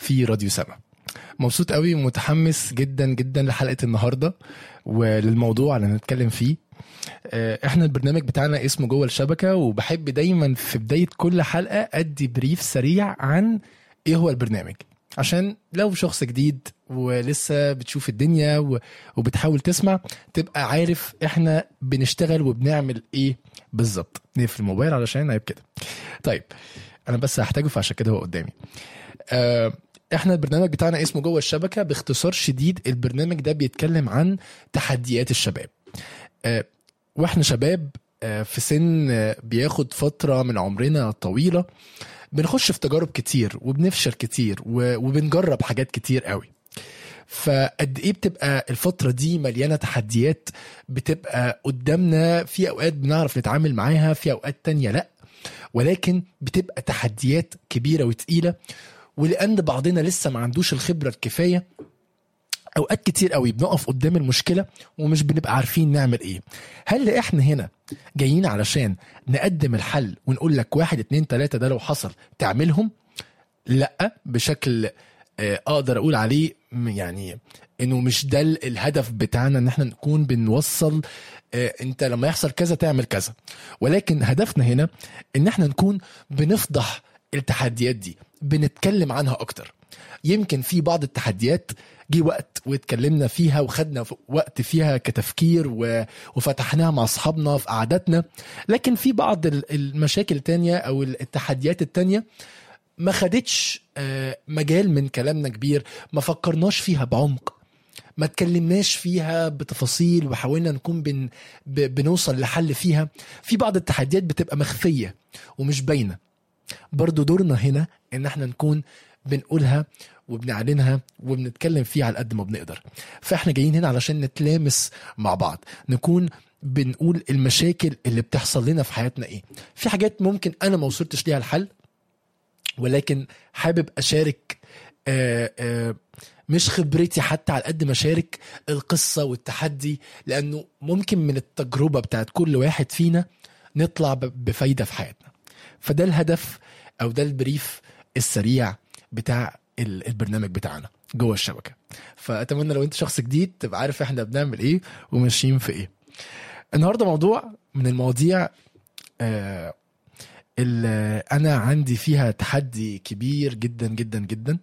في راديو سما مبسوط قوي ومتحمس جدا جدا لحلقه النهارده وللموضوع اللي هنتكلم فيه آه، احنا البرنامج بتاعنا اسمه جوه الشبكه وبحب دايما في بدايه كل حلقه ادي بريف سريع عن ايه هو البرنامج عشان لو شخص جديد ولسه بتشوف الدنيا و- وبتحاول تسمع تبقى عارف احنا بنشتغل وبنعمل ايه بالظبط نقفل الموبايل علشان عيب كده طيب انا بس هحتاجه فعشان كده هو قدامي آه، احنا البرنامج بتاعنا اسمه جوه الشبكه باختصار شديد البرنامج ده بيتكلم عن تحديات الشباب آه، واحنا شباب آه، في سن آه، بياخد فتره من عمرنا طويله بنخش في تجارب كتير وبنفشل كتير و- وبنجرب حاجات كتير قوي فقد ايه بتبقى الفترة دي مليانة تحديات بتبقى قدامنا في اوقات بنعرف نتعامل معاها في اوقات تانية لا ولكن بتبقى تحديات كبيرة وتقيلة ولان بعضنا لسه ما عندوش الخبرة الكفاية اوقات كتير قوي بنقف قدام المشكله ومش بنبقى عارفين نعمل ايه هل احنا هنا جايين علشان نقدم الحل ونقول لك واحد اتنين تلاته ده لو حصل تعملهم لا بشكل آه، اقدر اقول عليه م- يعني انه مش ده ال- الهدف بتاعنا ان احنا نكون بنوصل آه، انت لما يحصل كذا تعمل كذا ولكن هدفنا هنا ان احنا نكون بنفضح التحديات دي بنتكلم عنها اكتر يمكن في بعض التحديات جه وقت واتكلمنا فيها وخدنا ف- وقت فيها كتفكير و... وفتحناها مع اصحابنا في قعداتنا لكن في بعض ال- المشاكل التانية او التحديات التانية ما خدتش آه، مجال من كلامنا كبير ما فكرناش فيها بعمق ما اتكلمناش فيها بتفاصيل وحاولنا نكون بن ب- بنوصل لحل فيها في بعض التحديات بتبقى مخفية ومش باينة برضو دورنا هنا ان احنا نكون بنقولها وبنعلنها وبنتكلم فيها على قد ما بنقدر فاحنا جايين هنا علشان نتلامس مع بعض نكون بنقول المشاكل اللي بتحصل لنا في حياتنا ايه في حاجات ممكن انا ما وصلتش ليها الحل ولكن حابب اشارك آه آه مش خبرتي حتى على قد ما اشارك القصه والتحدي لانه ممكن من التجربه بتاعت كل واحد فينا نطلع ب- بفايده في حياتنا فده الهدف او ده البريف السريع بتاع ال- البرنامج بتاعنا جوه الشبكه فاتمنى لو انت شخص جديد تبقى عارف احنا بنعمل ايه وماشيين في ايه النهارده موضوع من المواضيع آه اللي انا عندي فيها تحدي كبير جدا جدا جدا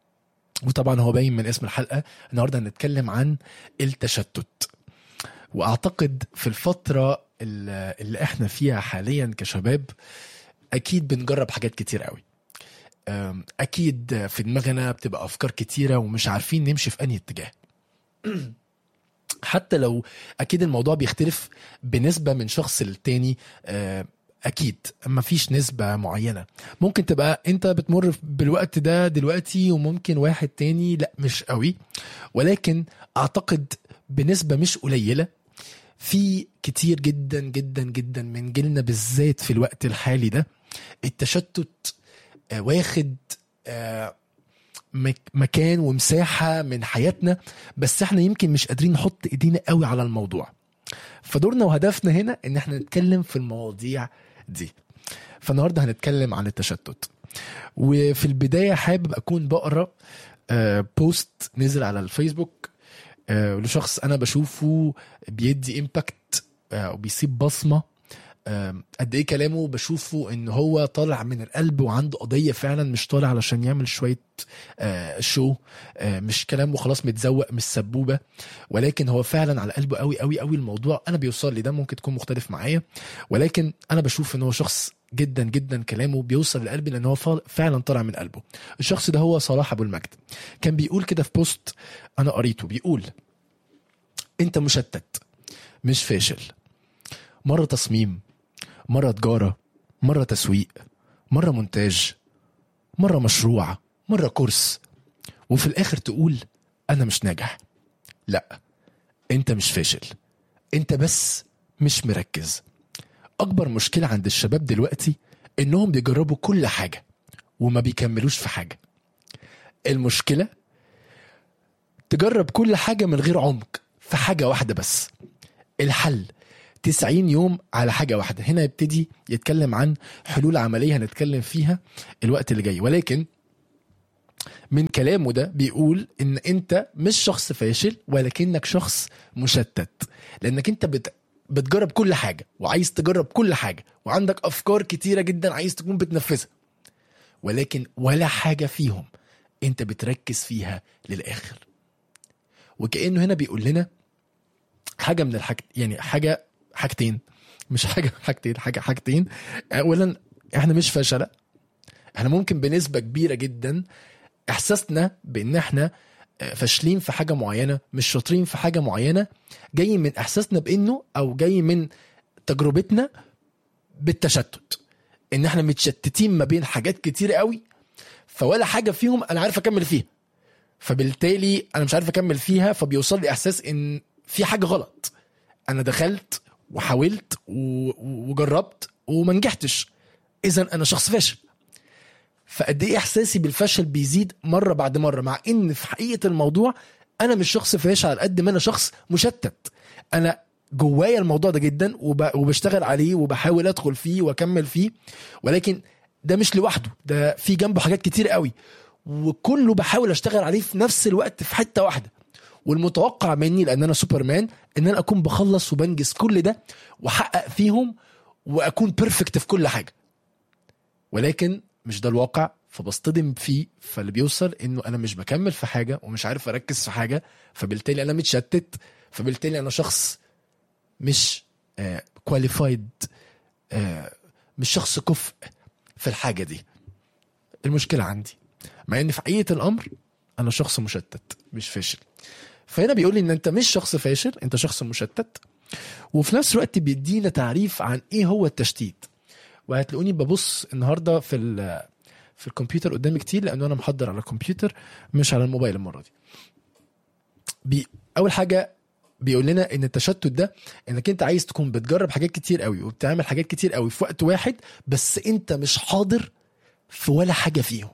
وطبعا هو باين من اسم الحلقه النهارده هنتكلم عن التشتت واعتقد في الفتره اللي اللي احنا فيها حاليا كشباب اكيد بنجرب حاجات كتير قوي أم، اكيد في دماغنا بتبقى افكار كتيره ومش عارفين نمشي في انهي اتجاه حتى لو اكيد الموضوع بيختلف بنسبه من شخص للتاني أه، اكيد مفيش نسبه معينه ممكن تبقى انت بتمر بالوقت ده دلوقتي وممكن واحد تاني لا مش قوي ولكن اعتقد بنسبه مش قليله في كتير جدا جدا جدا من جيلنا بالذات في الوقت الحالي ده التشتت آه، واخد آه، مك- مكان ومساحة من حياتنا بس احنا يمكن مش قادرين نحط ايدينا قوي على الموضوع فدورنا وهدفنا هنا ان احنا نتكلم في المواضيع دي فالنهارده هنتكلم عن التشتت وفي البداية حابب اكون بقرا آه، بوست نزل على الفيسبوك آه، لشخص انا بشوفه بيدي امباكت وبيسيب بصمه آم، قد ايه كلامه بشوفه ان هو طالع من القلب وعنده قضيه فعلا مش طالع علشان يعمل شويه آه، شو آه، مش كلامه خلاص متزوق مش سبوبه ولكن هو فعلا على قلبه قوي قوي قوي الموضوع انا بيوصل لي ده ممكن تكون مختلف معايا ولكن انا بشوف ان هو شخص جدا جدا كلامه بيوصل لقلبي لان هو فا- فعلا طالع من قلبه الشخص ده هو صلاح ابو المجد كان بيقول كده في بوست انا قريته بيقول انت مشتت مش فاشل مره تصميم مره تجاره مره تسويق مره مونتاج مره مشروع مره كورس وفي الاخر تقول انا مش ناجح لا انت مش فاشل انت بس مش مركز اكبر مشكله عند الشباب دلوقتي انهم بيجربوا كل حاجه وما بيكملوش في حاجه المشكله تجرب كل حاجه من غير عمق في حاجه واحده بس الحل 90 يوم على حاجه واحده هنا يبتدي يتكلم عن حلول عمليه هنتكلم فيها الوقت اللي جاي ولكن من كلامه ده بيقول ان انت مش شخص فاشل ولكنك شخص مشتت لانك انت بت بتجرب كل حاجه وعايز تجرب كل حاجه وعندك افكار كتيره جدا عايز تكون بتنفذها ولكن ولا حاجه فيهم انت بتركز فيها للاخر وكانه هنا بيقول لنا حاجه من الحاج يعني حاجه حاجتين مش حاجه حاجتين حاجه حاجتين اولا احنا مش فشله احنا ممكن بنسبه كبيره جدا احساسنا بان احنا فاشلين في حاجه معينه مش شاطرين في حاجه معينه جاي من احساسنا بانه او جاي من تجربتنا بالتشتت ان احنا متشتتين ما بين حاجات كتير قوي فولا حاجه فيهم انا عارف اكمل فيها فبالتالي انا مش عارف اكمل فيها فبيوصل لي احساس ان في حاجه غلط انا دخلت وحاولت و- وجربت وما نجحتش اذا انا شخص فاشل فقد ايه احساسي بالفشل بيزيد مره بعد مره مع ان في حقيقه الموضوع انا مش شخص فاشل على قد ما انا شخص مشتت انا جوايا الموضوع ده جدا وب... وبشتغل عليه وبحاول ادخل فيه واكمل فيه ولكن ده مش لوحده ده في جنبه حاجات كتير قوي وكله بحاول اشتغل عليه في نفس الوقت في حته واحده والمتوقع مني لان انا سوبرمان ان انا اكون بخلص وبنجز كل ده واحقق فيهم واكون بيرفكت في كل حاجه ولكن مش ده الواقع فبصطدم فيه فاللي بيوصل انه انا مش بكمل في حاجه ومش عارف اركز في حاجه فبالتالي انا متشتت فبالتالي انا شخص مش كواليفايد مش شخص كفء في الحاجه دي المشكله عندي مع ان في حقيقه الامر انا شخص مشتت مش فاشل فهنا بيقول لي ان انت مش شخص فاشل انت شخص مشتت وفي نفس الوقت بيدينا تعريف عن ايه هو التشتيت وهتلاقوني ببص النهارده في ال- في الكمبيوتر قدامي كتير لانه انا محضر على الكمبيوتر مش على الموبايل المره دي بي اول حاجه بيقول لنا ان التشتت ده انك انت عايز تكون بتجرب حاجات كتير قوي وبتعمل حاجات كتير قوي في وقت واحد بس انت مش حاضر في ولا حاجه فيهم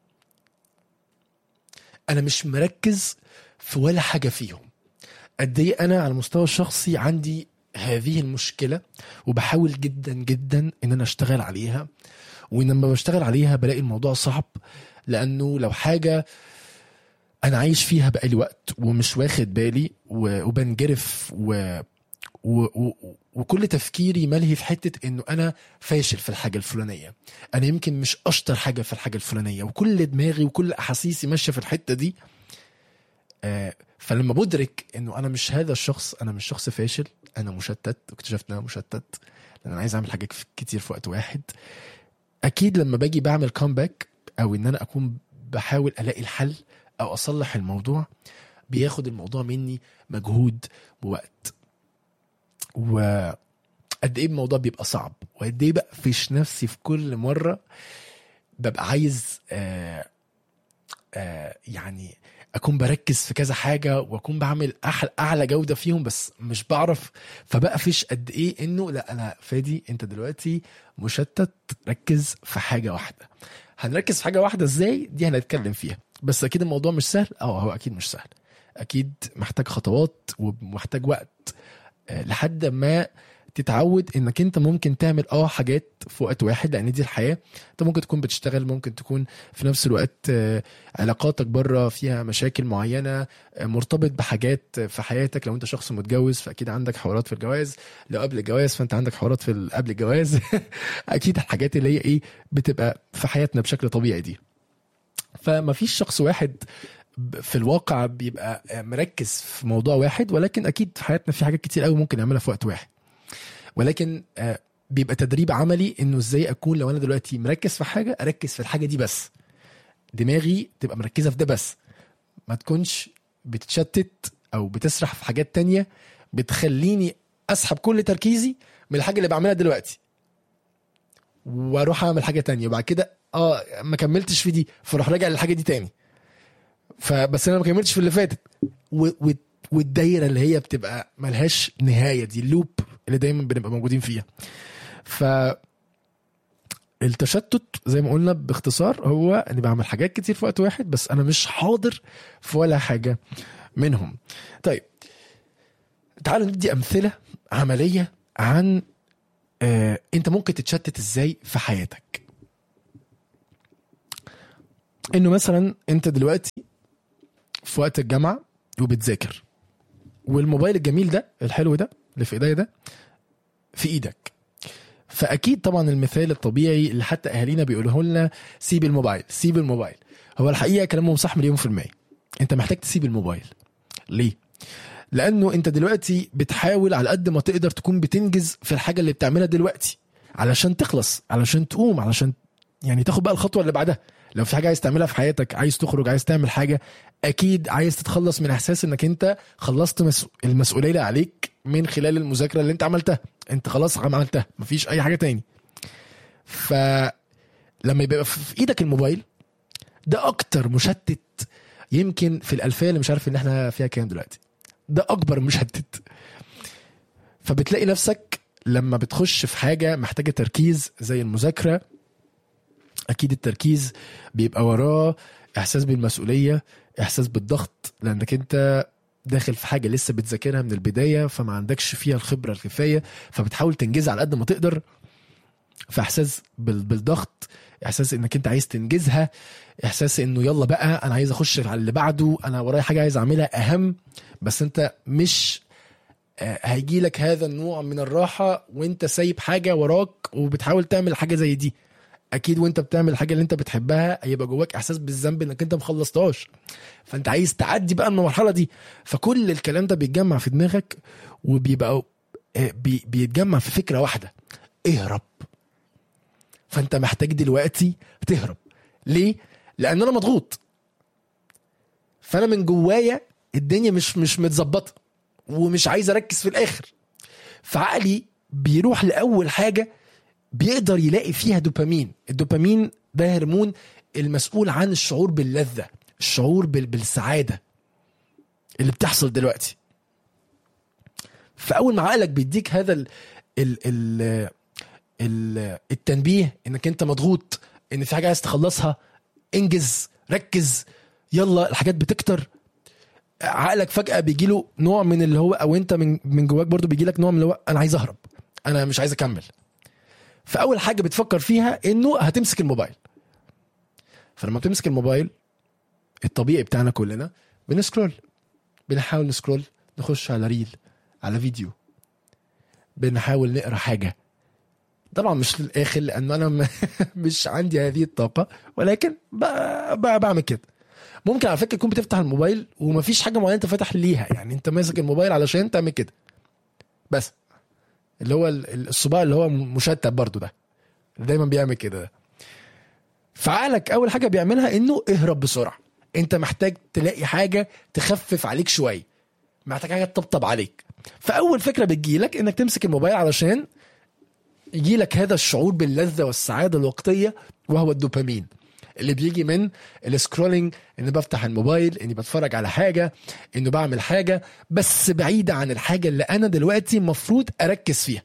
انا مش مركز في ولا حاجه فيهم قد ايه انا على المستوى الشخصي عندي هذه المشكله وبحاول جدا جدا ان انا اشتغل عليها ولما بشتغل عليها بلاقي الموضوع صعب لانه لو حاجه انا عايش فيها بقالي وقت ومش واخد بالي و- وبنجرف و... و... و... وكل تفكيري ملهي في حته انه انا فاشل في الحاجه الفلانيه انا يمكن مش اشطر حاجه في الحاجه الفلانيه وكل دماغي وكل احاسيسي ماشيه في الحته دي آه فلما بدرك انه انا مش هذا الشخص انا مش شخص فاشل انا مشتت واكتشفت ان انا مشتت لان انا عايز اعمل حاجات كتير في وقت واحد اكيد لما باجي بعمل كومباك او ان انا اكون بحاول الاقي الحل او اصلح الموضوع بياخد الموضوع مني مجهود ووقت وقد ايه الموضوع بيبقى صعب وقد ايه بقفش نفسي في كل مره ببقى عايز آه آه يعني اكون بركز في كذا حاجه واكون بعمل احلى اعلى جوده فيهم بس مش بعرف فبقفش قد ايه انه لا انا فادي انت دلوقتي مشتت ركز في حاجه واحده هنركز في حاجه واحده ازاي دي هنتكلم فيها بس اكيد الموضوع مش سهل اه هو اكيد مش سهل اكيد محتاج خطوات ومحتاج وقت آه، لحد ما تتعود انك انت ممكن تعمل اه حاجات في وقت واحد لان دي الحياه انت ممكن تكون بتشتغل ممكن تكون في نفس الوقت آه، علاقاتك بره فيها مشاكل معينه آه، مرتبط بحاجات في حياتك لو انت شخص متجوز فاكيد عندك حوارات في الجواز لو قبل الجواز فانت عندك حوارات في ال- قبل الجواز اكيد الحاجات اللي هي ايه بتبقى في حياتنا بشكل طبيعي دي فما فيش شخص واحد ب- في الواقع بيبقى مركز في موضوع واحد ولكن اكيد في حياتنا في حاجات كتير قوي ممكن نعملها في وقت واحد ولكن آه، بيبقى تدريب عملي انه ازاي اكون لو انا دلوقتي مركز في حاجه اركز في الحاجه دي بس دماغي تبقى مركزه في ده بس ما تكونش بتتشتت او بتسرح في حاجات تانية بتخليني اسحب كل تركيزي من الحاجه اللي بعملها دلوقتي واروح اعمل حاجه تانية وبعد كده اه ما كملتش في دي فاروح راجع للحاجه دي تاني فبس انا ما كملتش في اللي فاتت و... و... والدايره اللي هي بتبقى ملهاش نهايه دي اللوب اللي دايما بنبقى موجودين فيها ف التشتت زي ما قلنا باختصار هو اني بعمل حاجات كتير في وقت واحد بس انا مش حاضر في ولا حاجه منهم طيب تعالوا ندي امثله عمليه عن آه انت ممكن تتشتت ازاي في حياتك انه مثلا انت دلوقتي في وقت الجامعه وبتذاكر والموبايل الجميل ده الحلو ده اللي في ايديا ده في ايدك فاكيد طبعا المثال الطبيعي اللي حتى اهالينا بيقولوه لنا سيب الموبايل سيب الموبايل هو الحقيقه كلامهم صح مليون في الميه انت محتاج تسيب الموبايل ليه لانه انت دلوقتي بتحاول على قد ما تقدر تكون بتنجز في الحاجه اللي بتعملها دلوقتي علشان تخلص علشان تقوم علشان يعني تاخد بقى الخطوه اللي بعدها لو في حاجه عايز تعملها في حياتك عايز تخرج عايز تعمل حاجه اكيد عايز تتخلص من احساس انك انت خلصت مس... المسؤوليه اللي عليك من خلال المذاكره اللي انت عملتها انت خلاص عملتها مفيش اي حاجه تاني فلما يبقى في ايدك الموبايل ده اكتر مشتت يمكن في الالفيه اللي مش عارف ان احنا فيها كام دلوقتي ده اكبر مشتت فبتلاقي نفسك لما بتخش في حاجه محتاجه تركيز زي المذاكره اكيد التركيز بيبقى وراه احساس بالمسؤوليه احساس بالضغط لانك انت داخل في حاجه لسه بتذاكرها من البدايه فما عندكش فيها الخبره الكفايه فبتحاول تنجزها على قد ما تقدر في احساس بال- بالضغط احساس انك انت عايز تنجزها احساس انه يلا بقى انا عايز اخش على اللي بعده انا ورايا حاجه عايز اعملها اهم بس انت مش هيجي لك هذا النوع من الراحه وانت سايب حاجه وراك وبتحاول تعمل حاجه زي دي اكيد وانت بتعمل الحاجه اللي انت بتحبها هيبقى جواك احساس بالذنب انك انت مخلصتهاش فانت عايز تعدي بقى من المرحله دي فكل الكلام ده بيتجمع في دماغك وبيبقى آه، بي بيتجمع في فكره واحده اهرب فانت محتاج دلوقتي تهرب ليه لان انا مضغوط فانا من جوايا الدنيا مش مش متظبطه ومش عايز اركز في الاخر فعقلي بيروح لاول حاجه بيقدر يلاقي فيها دوبامين الدوبامين ده هرمون المسؤول عن الشعور باللذة الشعور بال- بالسعادة اللي بتحصل دلوقتي فأول ما عقلك بيديك هذا ال ال ال ال التنبيه انك انت مضغوط ان في حاجة عايز تخلصها انجز ركز يلا الحاجات بتكتر عقلك فجأة بيجيله نوع من اللي هو او انت من من جواك برضو بيجيلك نوع من اللي هو انا عايز اهرب انا مش عايز اكمل فاول حاجه بتفكر فيها انه هتمسك الموبايل فلما بتمسك الموبايل الطبيعي بتاعنا كلنا بنسكرول بنحاول نسكرول نخش على ريل على فيديو بنحاول نقرا حاجه طبعا مش للاخر لان انا م- مش عندي هذه الطاقه ولكن ب- ب- بعمل كده ممكن على فكره تكون بتفتح الموبايل ومفيش حاجه معينه انت فاتح ليها يعني انت ماسك الموبايل علشان تعمل كده بس اللي هو ال- ال- الصباع اللي هو مشتت برضو ده دايما بيعمل كده ده فعقلك اول حاجه بيعملها انه اهرب بسرعه انت محتاج تلاقي حاجه تخفف عليك شويه محتاج حاجه تطبطب عليك فاول فكره بتجيلك انك تمسك الموبايل علشان يجيلك هذا الشعور باللذه والسعاده الوقتيه وهو الدوبامين اللي بيجي من السكرولينج اني بفتح الموبايل اني بتفرج على حاجه انه بعمل حاجه بس بعيده عن الحاجه اللي انا دلوقتي المفروض اركز فيها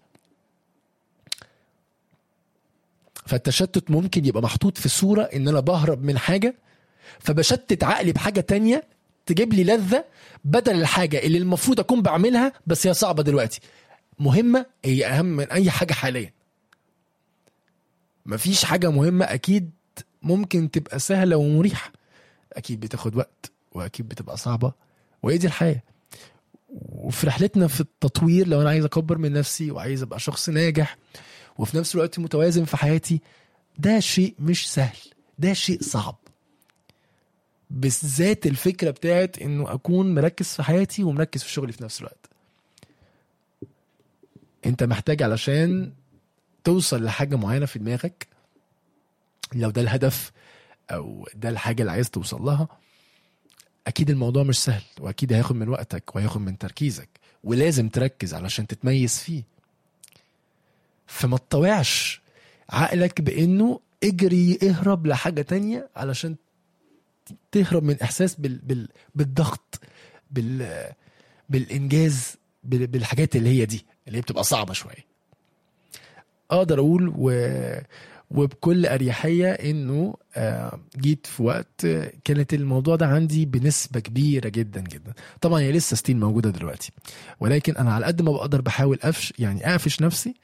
فالتشتت ممكن يبقى محطوط في صوره ان انا بهرب من حاجه فبشتت عقلي بحاجه تانية تجيب لي لذه بدل الحاجه اللي المفروض اكون بعملها بس هي صعبه دلوقتي مهمه هي اهم من اي حاجه حاليا مفيش حاجه مهمه اكيد ممكن تبقى سهله ومريحه اكيد بتاخد وقت واكيد بتبقى صعبه وهي دي الحياه وفي رحلتنا في التطوير لو انا عايز اكبر من نفسي وعايز ابقى شخص ناجح وفي نفس الوقت متوازن في حياتي ده شيء مش سهل ده شيء صعب بالذات الفكره بتاعت انه اكون مركز في حياتي ومركز في شغلي في نفس الوقت انت محتاج علشان توصل لحاجه معينه في دماغك لو ده الهدف او ده الحاجه اللي عايز توصل لها اكيد الموضوع مش سهل واكيد هياخد من وقتك وهياخد من تركيزك ولازم تركز علشان تتميز فيه فما تطوعش عقلك بانه اجري اهرب لحاجه تانية علشان تهرب من احساس بال بال بالضغط بال بالانجاز بال بالحاجات اللي هي دي اللي هي بتبقى صعبه شويه اقدر اقول و وبكل اريحيه انه آه، جيت في وقت آه، كانت الموضوع ده عندي بنسبه كبيره جدا جدا طبعا هي لسه ستيل موجوده دلوقتي ولكن انا على قد ما بقدر بحاول افش يعني اقفش نفسي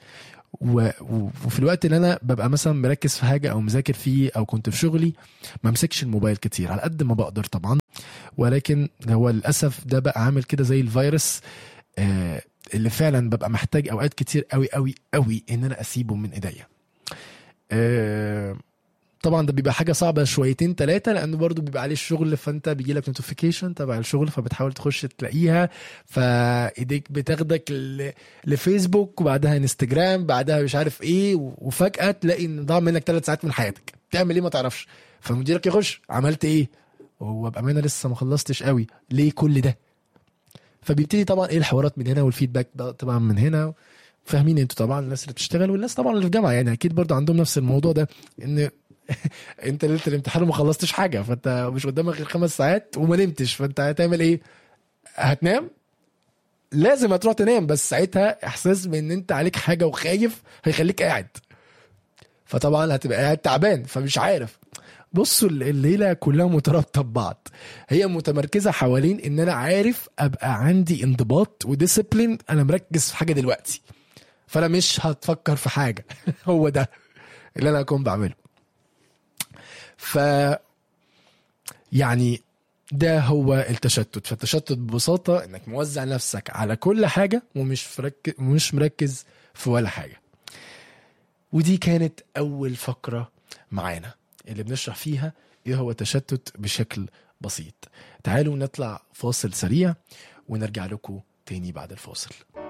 و... و- وفي الوقت اللي انا ببقى مثلا مركز في حاجه او مذاكر فيه او كنت في شغلي ما امسكش الموبايل كتير على قد ما بقدر طبعا ولكن هو للاسف ده بقى عامل كده زي الفيروس آه اللي فعلا ببقى محتاج اوقات كتير قوي قوي قوي ان انا اسيبه من ايديا آه طبعا ده بيبقى حاجه صعبه شويتين ثلاثه لانه برضو بيبقى عليه الشغل فانت بيجي لك نوتيفيكيشن تبع الشغل فبتحاول تخش تلاقيها فايديك بتاخدك ل- لفيسبوك وبعدها انستجرام بعدها مش عارف ايه و- وفجاه تلاقي ان ضاع منك ثلاث ساعات من حياتك تعمل ايه ما تعرفش فمديرك يخش عملت ايه هو بامانه لسه ما خلصتش قوي ليه كل ده فبيبتدي طبعا ايه الحوارات من هنا والفيدباك ده طبعا من هنا فاهمين انتوا طبعا الناس اللي بتشتغل والناس طبعا اللي في جامعه يعني اكيد برضو عندهم نفس الموضوع ده ان انت ليله الامتحان وما خلصتش حاجه فانت مش قدامك غير خمس ساعات وما نمتش فانت هتعمل ايه؟ هتنام؟ لازم هتروح تنام بس ساعتها احساس بان انت عليك حاجه وخايف هيخليك قاعد فطبعا هتبقى قاعد تعبان فمش عارف بصوا الليله كلها مترابطه ببعض هي متمركزه حوالين ان انا عارف ابقى عندي انضباط وديسيبلين انا مركز في حاجه دلوقتي فانا مش هتفكر في حاجه هو ده اللي انا هكون بعمله ف يعني ده هو التشتت فالتشتت ببساطة انك موزع نفسك على كل حاجة ومش فرك... ومش مركز في ولا حاجة ودي كانت أول فقرة معانا اللي بنشرح فيها ايه هو التشتت بشكل بسيط تعالوا نطلع فاصل سريع ونرجع لكم تاني بعد الفاصل